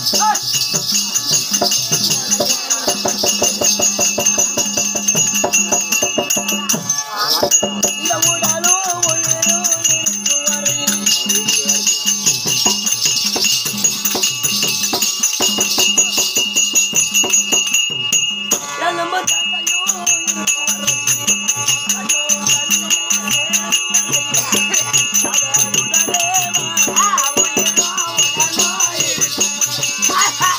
இந்த உடலும் உயிரும் இருக்கும் வரை எலும்பு தசையும் இருக்கும் வரை. ஐயோ, கண்ணே, அவர் உடலே வா, உயிரும் உடலாய் இருக்கும்.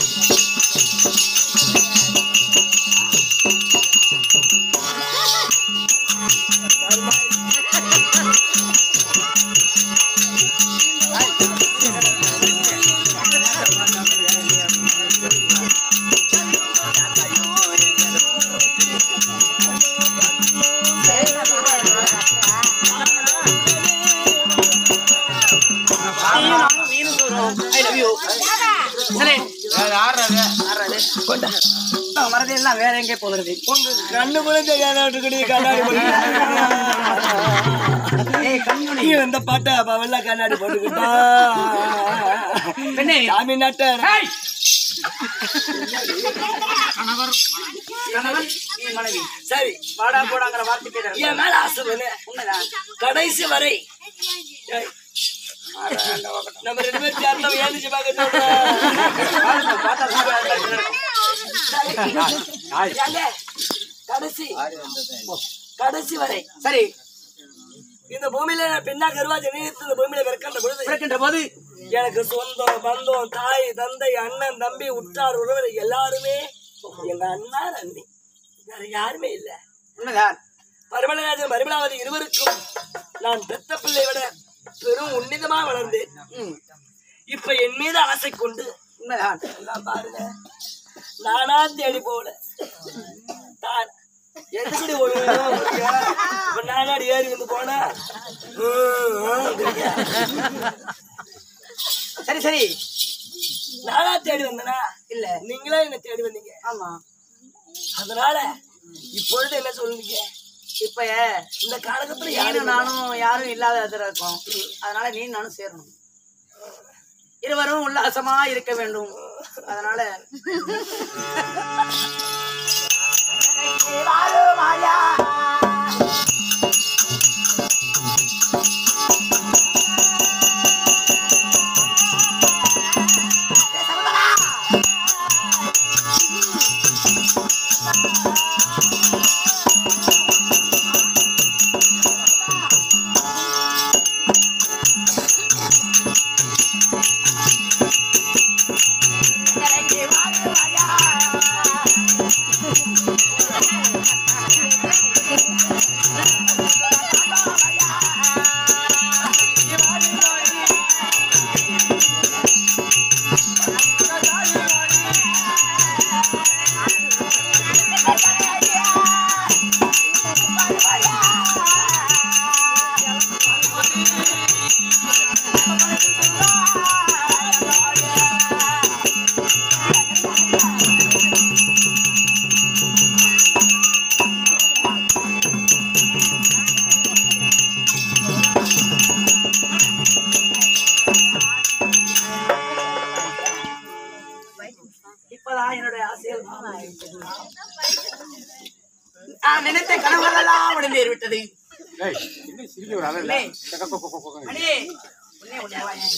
நீயும் நானும் மீனும் சோறும். I love you. சரி. கொண்டா. மறதி எல்லாம் வேற எங்கே போகிறது உங்க கண்ணு கூட தெரியாத கண்ணாடி ஏய் கண்மணி நீ வந்த பாட்டா அவெல்லாம் கண்ணாடி போட்டுக்கிட்டா பெண்ணே சாமி நட்ட ஏய்! கணவர் கணவன் நீ மனைவி சரி வாடா போடாங்கிற வார்த்தை கேட்டேன் என் மேல ஆசை தானே உண்மைதான் கடைசி வரை ஏய், நம்ம ரெண்டு பேரும் சேர்ந்தா ஏந்திச்சு பார்க்க சொல்றேன். பார்த்தா சாப்பிட ஏங்க, கடைசி கடைசி வரை சரி இந்த பூமியில நான் பெண்ணா கருவா ஜனித்து இந்த பூமியில பிறக்கின்ற பொழுது பிறக்கின்ற போது எனக்கு சொந்தம் பந்தம் தாய் தந்தை அண்ணன் தம்பி உற்றார் உறவர் எல்லாருமே எங்க அண்ணா அண்ணி வேற யாருமே இல்ல உண்மைதான் பரிமளராஜன் பரிமளாவதி இருவருக்கும் நான் பெத்த பிள்ளை விட பெரும் உன்னிதமா வளர்ந்தேன் ம், இப்ப என் மீது ஆசை கொண்டு உண்மைதான் எல்லாம் பாருங்க நானா தேடி போகல தான் எதுக்கடி ஒழுங்கு இப்ப நானாடி ஏறி வந்து போனா ஹம், ஹம்ங்கிறீங்க. சரி சரி நானா தேடி வந்தனா இல்ல நீங்களே என்ன தேடி வந்தீங்க ஆமா அதனால இப்பொழுது என்ன சொல்லுங்க இப்ப இந்த காலகட்டத்துல நீனும் யாரும் நானும் யாரும் இல்லாத இடத்துல இருக்கோம் அதனால நீ நானும் சேரணும் இருவரும் உல்லாசமா இருக்க வேண்டும் அதனால இப்பதான் என்னுடைய ஆசைகள் நான் நினைத்த கனவுகளெல்லாம் முடிந்தேறி விட்டது அண்ணே, அண்ணே, உன்னே உன்னே வாயேன்.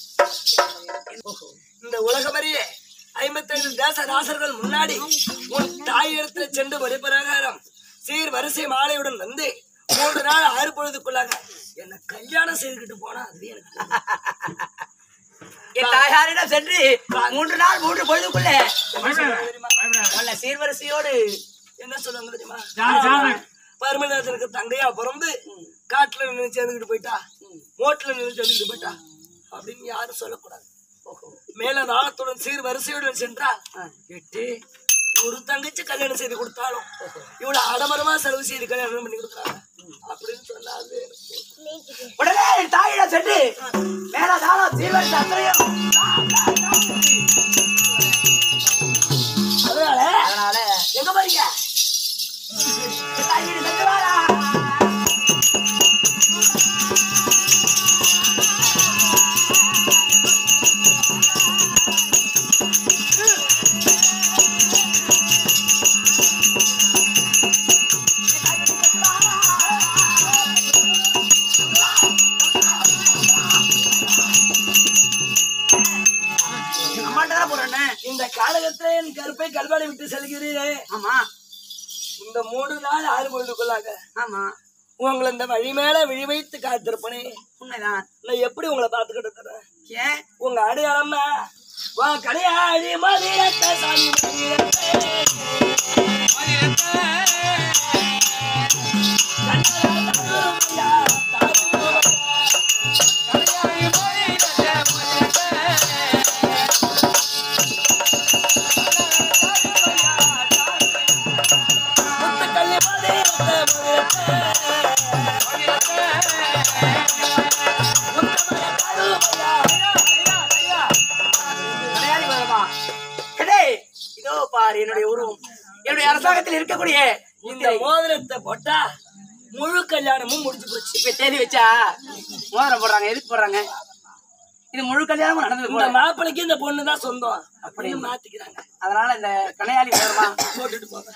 இந்த உலகமறிய ஐம்பத்தைந்து தேச ராசர்கள் முன்னாடி உன் தாய் இடத்துல சென்று வழி பிரகாரம் சீர் வரிசை மாலையுடன் வந்து மூன்று நாள் ஆறு பொழுதுக்குள்ளாக என்ன கல்யாணம் செய்துக்கிட்டு போனா அது எனக்கு என் தாயாரிடம் சென்று மூன்று நாள் மூன்று பொழுதுக்குள்ள உன்னை சீர்வரிசையோடு என்ன சொல்லுவாங்க தெரியுமா பரமநாதனுக்கு தங்கையா பிறந்து காட்டுல நின்று சேர்ந்துக்கிட்டு போயிட்டா மோட்டுல நின்று சேர்ந்துக்கிட்டு போயிட்டா அப்படின்னு யாரும் சொல்லக்கூடாது மேல நாளத்துடன் சீர் வரிசையுடன் சென்றால் எட்டு ஒரு தங்கச்சி கல்யாணம் செய்து கொடுத்தாலும் இவ்வளவு ஆடம்பரமா செலவு செய்து கல்யாணம் பண்ணி கொடுக்குறாங்க அப்படின்னு சொன்னா அது எனக்கு உடனே என் தாயிடம் சென்று மேலதாளம் சீர்வரிசை அத்தனையும் அதனால அதனால எங்க போறீங்க என் தாயிடம் சென்று வாடா. மாட்டேதான் போறேன்னு இந்த காலகத்துல என் கருப்பை கல்வாடி விட்டு செல்கிறீரே ஆமா இந்த மூணு நாள் ஆறு பொழுதுக்குள்ளாக ஆமா உங்களை இந்த வழி மேல விழி வைத்து காத்திருப்பனே உண்மைதான் நான் எப்படி உங்களை பார்த்துக்கிட்டு இருக்கிறேன் ஏன் உங்க அடையாளமா வா கடையாடி மதியத்தை சாமி மதியத்தை. கண்ணாடியா, தாருமையா. முத்துக்கல்லி மதியத்தை, மதியத்தை. முத்தமலை தாருமையா. கிடையாது வருமா கடே இதோ பாரு என்னுடைய உருவம் என்னுடைய அரசாங்கத்தில் இருக்கக்கூடிய இந்த மோதிரத்தை போட்டா முழு கல்யாணமும் முடிஞ்சு போச்சு இப்ப தேதி வச்சா மோதிரம் போடுறாங்க எதுக்கு போடுறாங்க இது முழு கல்யாணமும் நடந்தது இந்த போல மாப்பிளைக்கு இந்த பொண்ணு தான் சொந்தம் அப்படின்னு மாத்திக்கிறாங்க அதனால இந்த கனையாளி வருமா போட்டுட்டு போங்க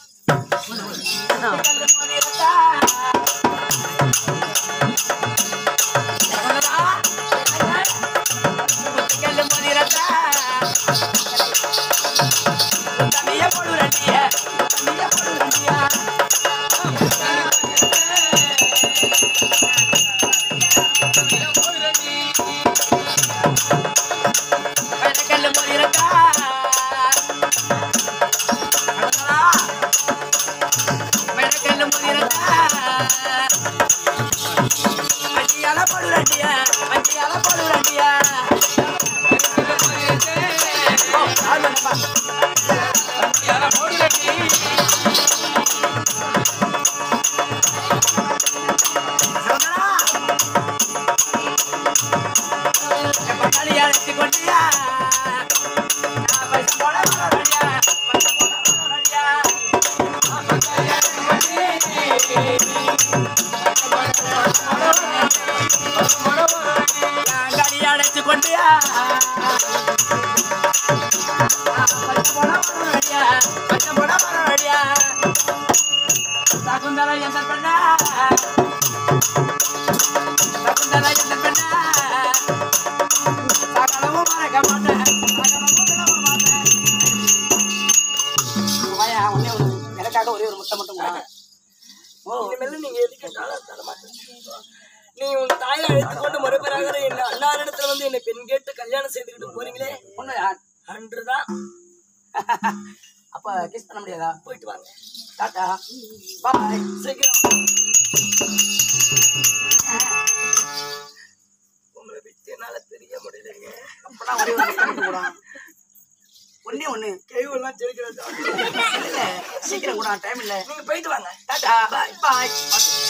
அடைச்சு கொண்டியா சகுந்தரா எந்த பெண்ணா சகுந்தரா எந்த பெண்ணா சகலமும் மறக்க மாட்டேன் சகலமும் விட மாட்டேன் வாயா, ஒண்ணே ஒண்ணு. எனக்காக ஒரே ஒரு முட்டை மட்டும் கொடு. ஓ இனிமேல் நீங்க எது கேட்டாலும் தர மாட்டேன் நீ உன் தாயை அழைத்து கொண்டு மறுபெறாக என்ன அன்னாரிடத்துல வந்து என்னை பெண் கேட்டு கல்யாணம் செய்துக்கிட்டு போறீங்களே உண்மைதான் அன்றுதான் அப்ப கிஸ் பண்ண முடியாதா போயிட்டு வாங்க டாட்டா பாய் சீக்கிரம் உங்களை விட்டு என்னால தெரிய முடியலைங்க அப்பதான் ஒரே ஒரு முட்டை மட்டும் கொடு. ஒண்ணே ஒண்ணு கைவெல்லாம் செலுக்கிறது இல்ல சீக்கிரம் கூட டைம் இல்ல நீங்க போயிட்டு வாங்க டாடா பாய் பாய்